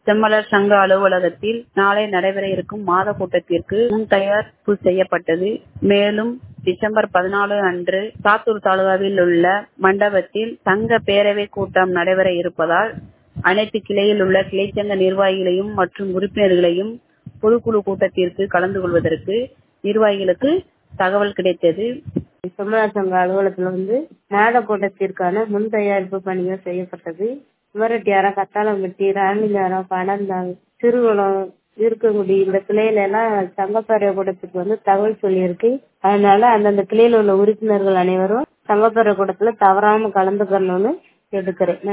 செம்மலர் சங்க அலுவலகத்தில் நாளை நடைபெற இருக்கும் மாத கூட்டத்திற்கு முன் தயாரிப்பு செய்யப்பட்டது மேலும் டிசம்பர் பதினாலு அன்று சாத்தூர் தாலுகாவில் உள்ள மண்டபத்தில் சங்க பேரவை கூட்டம் நடைபெற இருப்பதால் அனைத்து கிளையில் உள்ள கிளைச்சங்க நிர்வாகிகளையும் மற்றும் உறுப்பினர்களையும் பொதுக்குழு கூட்டத்திற்கு கலந்து கொள்வதற்கு நிர்வாகிகளுக்கு தகவல் கிடைத்தது செம்மலர் சங்க அலுவலகத்துல வந்து மாத கூட்டத்திற்கான முன் தயாரிப்பு பணிகள் செய்யப்பட்டது குமரட்டியாரம் கத்தாளம்பட்டி ராணிநகரம் பனந்தாங் திருகுளம் இருக்கங்குடி இந்த கிளையில எல்லாம் சங்கப்பேரவை கூட்டத்துக்கு வந்து தகவல் சொல்லியிருக்கு அதனால அந்தந்த கிளையில உள்ள உறுப்பினர்கள் அனைவரும் சங்கப்பேரவை கூட்டத்துல தவறாம கலந்துக்கணும்னு கேட்டுக்கிறேன்